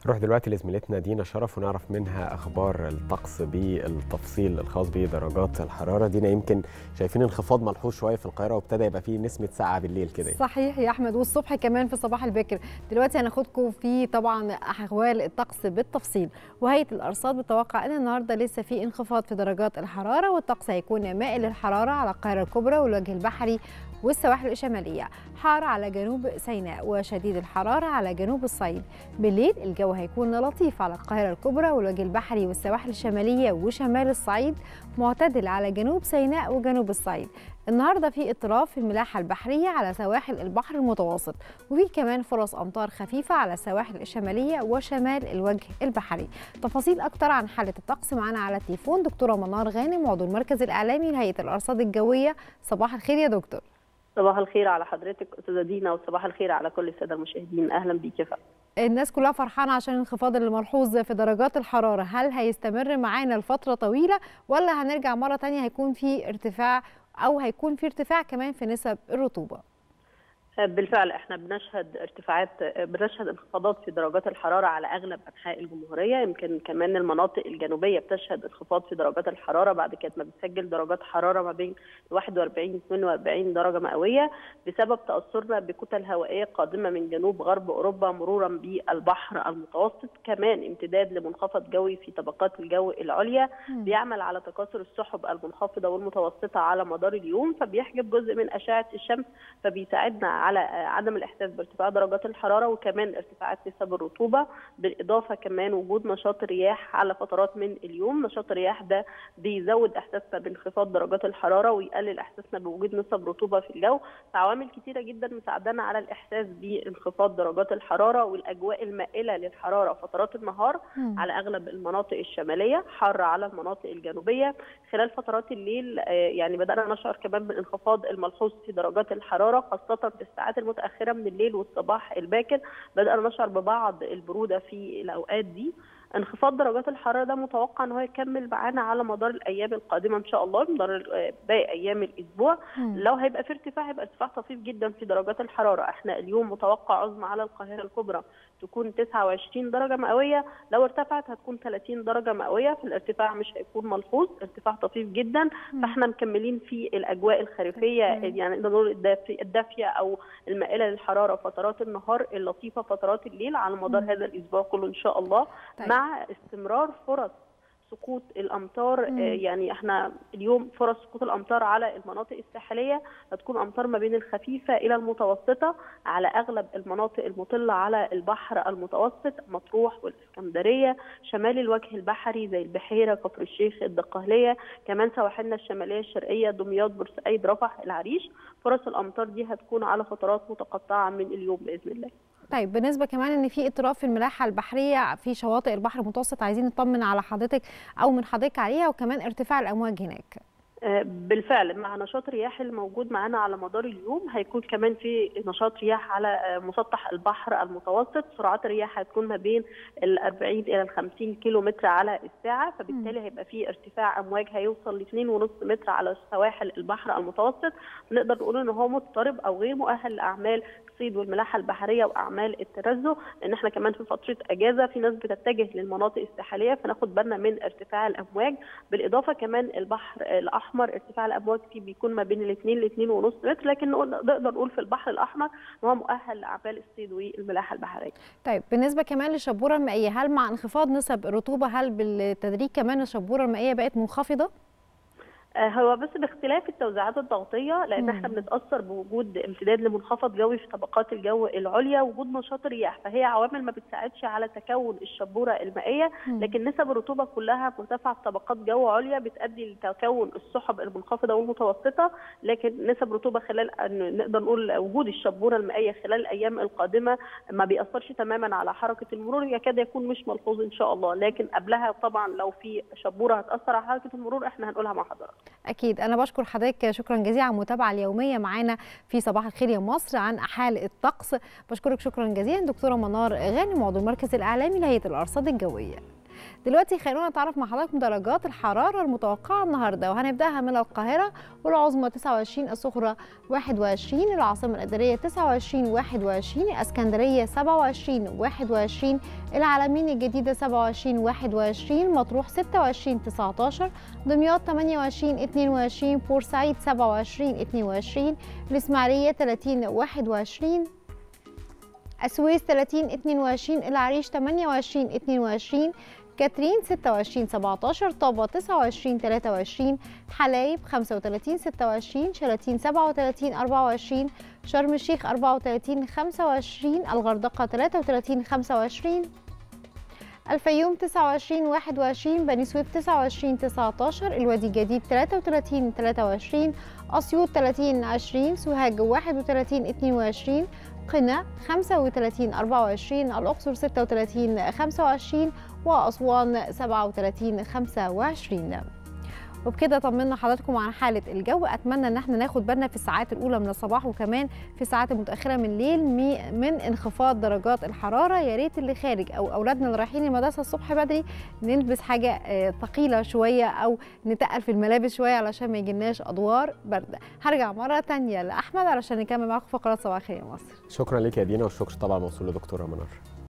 نروح دلوقتي لزميلتنا دينا شرف ونعرف منها اخبار الطقس بالتفصيل الخاص بدرجات الحراره دينا يمكن شايفين انخفاض ملحوظ شويه في القاهره وابتدى يبقى فيه نسمه سقعه بالليل كده صحيح يا احمد والصبح كمان في صباح البكر دلوقتي هناخدكم في طبعا احوال الطقس بالتفصيل وهيئه الارصاد بتوقع ان النهارده لسه في انخفاض في درجات الحراره والطقس هيكون مائل للحراره على القاهره الكبرى والوجه البحري والسواحل الشماليه حار على جنوب سيناء وشديد الحراره على جنوب الصعيد بالليل الجو هيكون لطيف على القاهره الكبرى والوجه البحري والسواحل الشماليه وشمال الصعيد معتدل على جنوب سيناء وجنوب الصعيد النهارده في اضطراب في الملاحه البحريه على سواحل البحر المتوسط وفي كمان فرص امطار خفيفه على السواحل الشماليه وشمال الوجه البحري تفاصيل اكتر عن حاله الطقس معانا على التليفون دكتوره منار غانم عضو المركز الاعلامي لهيئه الارصاد الجويه صباح الخير يا دكتور صباح الخير على حضرتك استاذه دينا وصباح الخير على كل الساده المشاهدين اهلا بيك يا فندم الناس كلها فرحانه عشان الانخفاض الملحوظ في درجات الحراره هل هيستمر معانا لفتره طويله ولا هنرجع مره تانية هيكون في ارتفاع او هيكون في ارتفاع كمان في نسب الرطوبه بالفعل احنا بنشهد ارتفاعات بنشهد انخفاضات في درجات الحراره على اغلب انحاء الجمهوريه يمكن كمان المناطق الجنوبيه بتشهد انخفاض في درجات الحراره بعد كده ما بتسجل درجات حراره ما بين 41 42 درجه مئويه بسبب تاثرنا بكتل هوائيه قادمه من جنوب غرب اوروبا مرورا بالبحر المتوسط كمان امتداد لمنخفض جوي في طبقات الجو العليا م. بيعمل على تكاثر السحب المنخفضه والمتوسطه على مدار اليوم فبيحجب جزء من اشعه الشمس فبيساعدنا على عدم الاحساس بارتفاع درجات الحراره وكمان ارتفاعات نسب الرطوبه بالاضافه كمان وجود نشاط رياح على فترات من اليوم نشاط الرياح ده بيزود احساسنا بانخفاض درجات الحراره ويقلل احساسنا بوجود نسب رطوبه في الجو عوامل كتيره جدا مساعدانا على الاحساس بانخفاض درجات الحراره والاجواء المائله للحراره فترات النهار م. على اغلب المناطق الشماليه حر على المناطق الجنوبيه خلال فترات الليل يعني بدانا نشعر كمان بالانخفاض الملحوظ في درجات الحراره خاصه في الساعات المتاخره من الليل والصباح الباكر بدانا نشعر ببعض البروده في الاوقات دي انخفاض درجات الحراره ده متوقع ان هو يكمل معانا على مدار الايام القادمه ان شاء الله مدار باقي ايام الاسبوع م. لو هيبقى في ارتفاع هيبقى ارتفاع طفيف جدا في درجات الحراره احنا اليوم متوقع عظمى على القاهره الكبرى تكون 29 درجه مئويه لو ارتفعت هتكون 30 درجه مئويه في الارتفاع مش هيكون ملحوظ ارتفاع طفيف جدا م. فاحنا مكملين في الاجواء الخريفيه يعني نقدر نقول الدافيه او المائله للحراره فترات النهار اللطيفه فترات الليل على مدار م. هذا الاسبوع كله ان شاء الله طيب. مع استمرار فرص سقوط الامطار مم. يعني احنا اليوم فرص سقوط الامطار على المناطق الساحليه هتكون امطار ما بين الخفيفه الى المتوسطه على اغلب المناطق المطله على البحر المتوسط مطروح والاسكندريه شمال الوجه البحري زي البحيره كفر الشيخ الدقهليه كمان سواحلنا الشماليه الشرقيه دمياط بورسعيد رفح العريش فرص الامطار دي هتكون على فترات متقطعه من اليوم باذن الله طيب بالنسبه كمان ان في اضطراب في الملاحه البحريه في شواطئ البحر المتوسط عايزين نطمن على حضرتك او من حضرتك عليها وكمان ارتفاع الامواج هناك بالفعل مع نشاط الرياح الموجود معانا على مدار اليوم هيكون كمان في نشاط رياح على مسطح البحر المتوسط سرعات الرياح هتكون ما بين ال 40 الى ال 50 كيلو متر على الساعه فبالتالي هيبقى في ارتفاع امواج هيوصل ل 2.5 متر على سواحل البحر المتوسط نقدر نقول ان هو مضطرب او غير مؤهل لاعمال الصيد والملاحه البحريه واعمال الترزه لان احنا كمان في فتره اجازه في ناس بتتجه للمناطق الساحليه فناخد بالنا من ارتفاع الامواج بالاضافه كمان البحر الاحمر ارتفاع الامواج فيه بيكون ما بين الاثنين لاثنين ونص متر لكن نقدر نقول في البحر الاحمر ان هو مؤهل لاعمال الصيد والملاحه البحريه. طيب بالنسبه كمان للشبوره المائيه هل مع انخفاض نسب الرطوبه هل بالتدريج كمان الشبوره المائيه بقت منخفضه؟ هو بس باختلاف التوزيعات الضغطيه لان احنا بنتاثر بوجود امتداد لمنخفض جوي في طبقات الجو العليا وجود نشاط رياح فهي عوامل ما بتساعدش على تكون الشبوره المائيه لكن نسب الرطوبه كلها مرتفعه في طبقات جو عليا بتؤدي لتكون السحب المنخفضه والمتوسطه لكن نسب رطوبه خلال نقدر نقول وجود الشبوره المائيه خلال الايام القادمه ما بيأثرش تماما على حركه المرور يكاد يكون مش ملحوظ ان شاء الله لكن قبلها طبعا لو في شبوره هتاثر على حركه المرور احنا هنقولها مع حضرتك اكيد انا بشكر حضرتك شكرا جزيلا على المتابعه اليوميه معانا في صباح الخير يا مصر عن حال الطقس بشكرك شكرا جزيلا دكتوره منار غانم عضو المركز الاعلامي لهيئه الارصاد الجويه دلوقتي خلونا نتعرف مع حضراتكم درجات الحراره المتوقعه النهارده وهنبداها من القاهره والعظمى 29 الصغرى 21 العاصمه الاداريه 29 21 اسكندريه 27 21 العالمين الجديده 27 21 مطروح 26 19 دمياط 28 22 بورسعيد 27 22 الاسماعيليه 30 21 السويس 30 22 العريش 28 22 كاترين 26 17 طابة 29 23 حلايب 35 26 شلاتين 37 24 شرم الشيخ 34 25 الغردقة 33 25 الفيوم 29 21 بني سويف 29 19 الوادي الجديد 33 23 أسيوط 30 20 سوهاج 31 22 قنا 35 24 الأقصر 36 25 وأسوان 37 25 وبكده طمنا حضراتكم عن حاله الجو اتمنى ان احنا ناخد بالنا في الساعات الاولى من الصباح وكمان في الساعات المتاخره من الليل من انخفاض درجات الحراره يا ريت اللي خارج او اولادنا اللي رايحين المدرسه الصبح بدري نلبس حاجه ثقيله شويه او نتقل في الملابس شويه علشان ما يجيلناش ادوار برد هرجع مره تانية لاحمد علشان نكمل معاكم فقرات صباحيه مصر شكرا لك يا دينا والشكر طبعا موصول لدكتوره منار